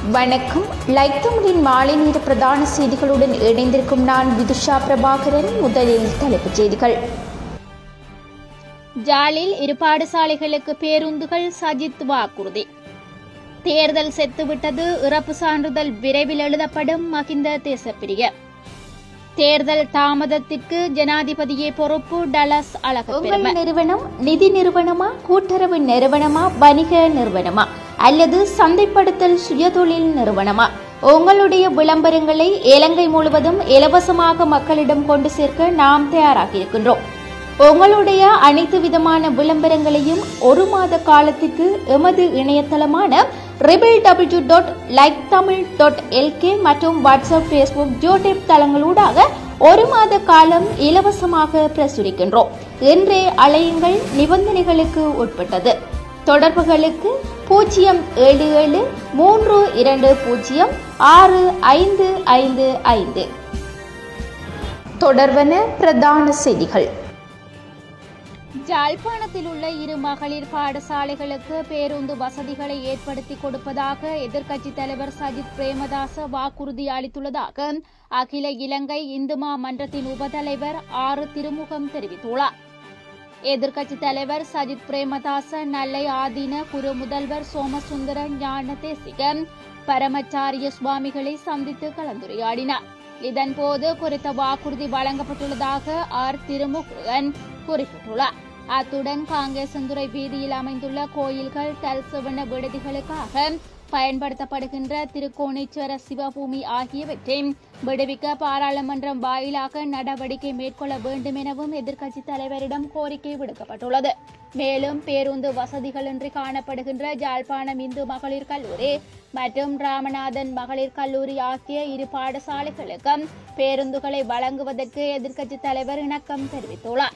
வணக்கம் லைக் தமிழின் மாலை நேர பிரதான செய்திகளுடன் இணைந்திருக்கும் நான் விதுஷா பிரபாகரன் முதலில் தலைப்புச் செய்திகள் ஜாலில் இரு பாடசாலைகளுக்கு பேருந்துகள் சஜித் வாக்குறுதி தேர்தல் செத்துவிட்டது இறப்பு சான்றிதழ் விரைவில் எழுதப்படும் மகிந்த தேசப்பிரிய தேர்தல் தாமதத்திற்கு ஜனாதிபதியே பொறுப்பு டலஸ் அழகு நிறுவனம் நிதி நிறுவனமா கூட்டுறவு நிறுவனமா வணிக நிறுவனமா அல்லது சந்தைப்படுத்தல் சுயதொழில் நிறுவனமா உங்களுடைய விளம்பரங்களை இலங்கை முழுவதும் இலவசமாக மக்களிடம் கொண்டு சேர்க்க நாம் தயாராக இருக்கின்றோம் உங்களுடைய அனைத்து விதமான விளம்பரங்களையும் ஒரு மாத காலத்துக்கு எமது இணையதளமான triple W dot like Tamil dot LK மற்றும் வாட்ஸ்அப் ஃபேஸ்புக் ஜோடெப் தளங்களூடாக ஒரு மாத காலம் இலவசமாக பிரசுரிக்கின்றோம் இன்றே அலையுங்கள் நிபந்தனைகளுக்கு உட்பட்டது தொடர்புகளுக்கு பூஜ்ஜியம் ஏழு ஏழு மூன்று இரண்டு பூஜ்ஜியம் ஆறு ஐந்து ஐந்து ஐந்து தொடர்வன பிரதான செய்திகள் ஜாழ்ப்பாணத்தில் உள்ள இரு மகளிர் பாடசாலைகளுக்கு பேருந்து வசதிகளை ஏற்படுத்தி கொடுப்பதாக எதிர்க்கட்சித் தலைவர் சஜித் பிரேமதாச வாக்குறுதி அளித்துள்ளதாக அகில இலங்கை இந்துமா மன்றத்தின் உபதலைவர் ஆறு திருமுகம் தெரிவித்துள்ளார் எதிர்க்கட்சித் தலைவர் சஜித் பிரேமதாச நல்லை ஆதீன குரு முதல்வர் சோமசுந்தர ஞான தேசிக பரமச்சாரிய சுவாமிகளை சந்தித்து கலந்துரையாடினார் இதன்போது குறித்த வாக்குறுதி வழங்கப்பட்டுள்ளதாக ஆர் திருமுருகன் குறிப்பிட்டுள்ளார் அத்துடன் காங்கேசந்துறை வீதியில் அமைந்துள்ள கோயில்கள் தல்சவன விடுதிகளுக்காக பயன்படுத்தப்படுகின்ற திருக்கோணேஸ்வர சிவபூமி ஆகியவற்றை விடுவிக்க பாராளுமன்றம் வாயிலாக நடவடிக்கை மேற்கொள்ள வேண்டும் எனவும் எதிர்க்கட்சித் தலைவரிடம் கோரிக்கை விடுக்கப்பட்டுள்ளது மேலும் பேருந்து வசதிகளின்றி காணப்படுகின்ற ஜாழ்ப்பாணம் இந்து மகளிர் கல்லூரி மற்றும் ராமநாதன் மகளிர் கல்லூரி ஆகிய இரு பாடசாலைகளுக்கு பேருந்துகளை வழங்குவதற்கு எதிர்க்கட்சித் தலைவர் இணக்கம் தெரிவித்துள்ளார்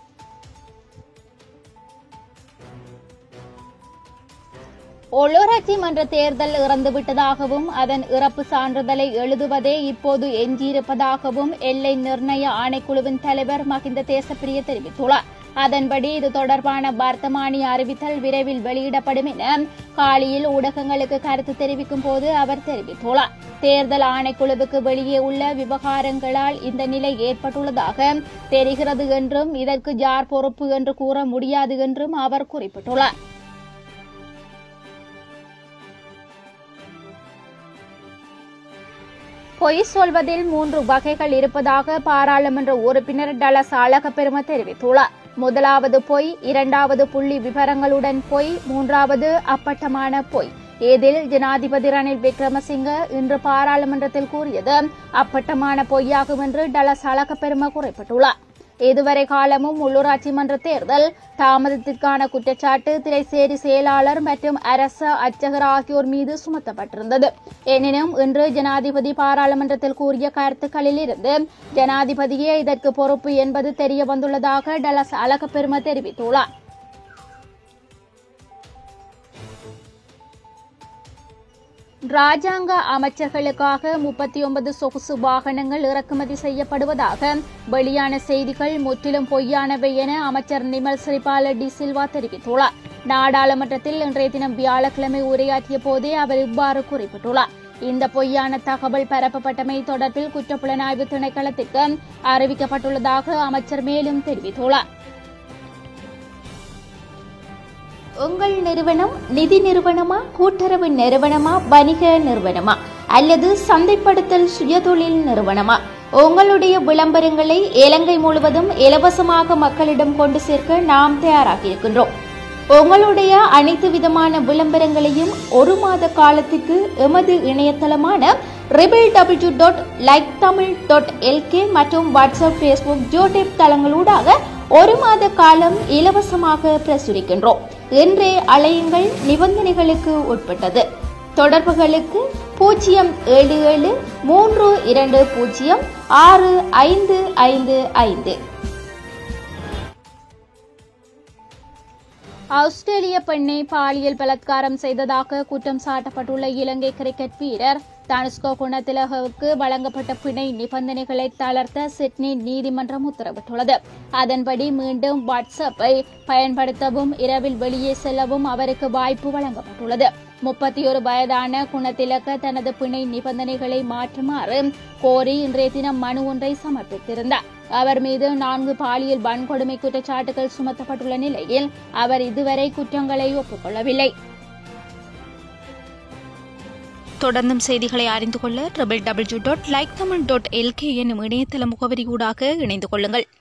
உள்ளூராட்சி மன்ற தேர்தல் இறந்துவிட்டதாகவும் அதன் இறப்பு சான்றிதழை எழுதுவதே இப்போது எஞ்சியிருப்பதாகவும் எல்லை நிர்ணய ஆணைக்குழுவின் தலைவர் மகிந்த தேசப்பிரிய தெரிவித்துள்ளார் அதன்படி இது தொடர்பான வர்த்தமானி அறிவித்தல் விரைவில் வெளியிடப்படும் என காலியில் ஊடகங்களுக்கு கருத்து தெரிவிக்கும் போது அவர் தெரிவித்துள்ளார் தேர்தல் ஆணைக்குழுவுக்கு வெளியே உள்ள விவகாரங்களால் இந்த நிலை ஏற்பட்டுள்ளதாக தெரிகிறது என்றும் இதற்கு யார் பொறுப்பு என்று கூற முடியாது என்றும் அவர் குறிப்பிட்டுள்ளார் பொய் சொல்வதில் மூன்று வகைகள் இருப்பதாக பாராளுமன்ற உறுப்பினர் டலஸ் அழகப்பெரும தெரிவித்துள்ளார் முதலாவது பொய் இரண்டாவது புள்ளி விவரங்களுடன் பொய் மூன்றாவது அப்பட்டமான பொய் இதில் ஜனாதிபதி ரணில் விக்ரமசிங்க இன்று பாராளுமன்றத்தில் கூறியது அப்பட்டமான பொய்யாகும் என்று டலஸ் அழகப்பெரும குறிப்பிட்டுள்ளார் இதுவரை காலமும் உள்ளூராட்சி மன்ற தேர்தல் தாமதத்திற்கான குற்றச்சாட்டு திரைசேரி செயலாளர் மற்றும் அரச அர்ச்சகர் ஆகியோர் மீது சுமத்தப்பட்டிருந்தது எனினும் இன்று ஜனாதிபதி பாராளுமன்றத்தில் கூறிய கருத்துக்களில் இருந்து ஜனாதிபதியே இதற்கு பொறுப்பு என்பது தெரிய வந்துள்ளதாக டலஸ் அழகப்பெரும தெரிவித்துள்ளார் ராஜாங்க அமைச்சர்களுக்காக முப்பத்தி ஒன்பது சொகுசு வாகனங்கள் இறக்குமதி செய்யப்படுவதாக வெளியான செய்திகள் முற்றிலும் பொய்யானவை என அமைச்சர் நிமல் சிறிபால டி சில்வா தெரிவித்துள்ளார் நாடாளுமன்றத்தில் இன்றைய தினம் வியாழக்கிழமை உரையாற்றிய போதே அவர் இவ்வாறு குறிப்பிட்டுள்ளார் இந்த பொய்யான தகவல் பரப்பப்பட்டமை தொடர்பில் குற்றப்புலனாய்வு திணைக்களத்திற்கு அறிவிக்கப்பட்டுள்ளதாக அமைச்சர் மேலும் தெரிவித்துள்ளார் உங்கள் நிறுவனம் நிதி நிறுவனமா கூட்டுறவு நிறுவனமா வணிக நிறுவனமா அல்லது சந்தைப்படுத்தல் சுயதொழில் நிறுவனமா உங்களுடைய விளம்பரங்களை இலங்கை முழுவதும் இலவசமாக மக்களிடம் கொண்டு சேர்க்க நாம் தயாராக இருக்கின்றோம் உங்களுடைய அனைத்து விதமான விளம்பரங்களையும் ஒரு மாத காலத்துக்கு எமது இணையதளமான triple W dot like Tamil dot LK மற்றும் வாட்ஸ்அப் ஃபேஸ்புக் ஜோடெப் தளங்களூடாக ஒரு மாத காலம் இலவசமாக பிரசுரிக்கின்றோம் இன்றே அலையுங்கள் நிபந்தனைகளுக்கு உட்பட்டது தொடர்புகளுக்கு பூஜ்ஜியம் ஏழு ஏழு மூன்று இரண்டு பூஜ்ஜியம் ஆறு ஐந்து ஐந்து ஐந்து ஆஸ்திரேலிய பெண்ணை பாலியல் பலாத்காரம் செய்ததாக குற்றம் சாட்டப்பட்டுள்ள இலங்கை கிரிக்கெட் வீரர் தனுஷ்கோ குணத்திலகவுக்கு வழங்கப்பட்ட பிணை நிபந்தனைகளை தளர்த்த சிட்னி நீதிமன்றம் உத்தரவிட்டுள்ளது அதன்படி மீண்டும் வாட்ஸ்அப்பை பயன்படுத்தவும் இரவில் வெளியே செல்லவும் அவருக்கு வாய்ப்பு வழங்கப்பட்டுள்ளது முப்பத்தி ஒரு வயதான குணத்திலக்க தனது பிணை நிபந்தனைகளை மாற்றுமாறு கோரி இன்றைய தினம் மனு ஒன்றை சமர்ப்பித்திருந்தார் அவர் மீது நான்கு பாலியல் வன்கொடுமை குற்றச்சாட்டுகள் சுமத்தப்பட்டுள்ள நிலையில் அவர் இதுவரை குற்றங்களை ஒப்புக்கொள்ளவில்லை தொடர்ந்தும் செய்திகளை அறிந்து கொள்ள triple W dot like Tamil dot LK என்னும் இணையதள முகவரி ஊடாக இணைந்து கொள்ளுங்கள்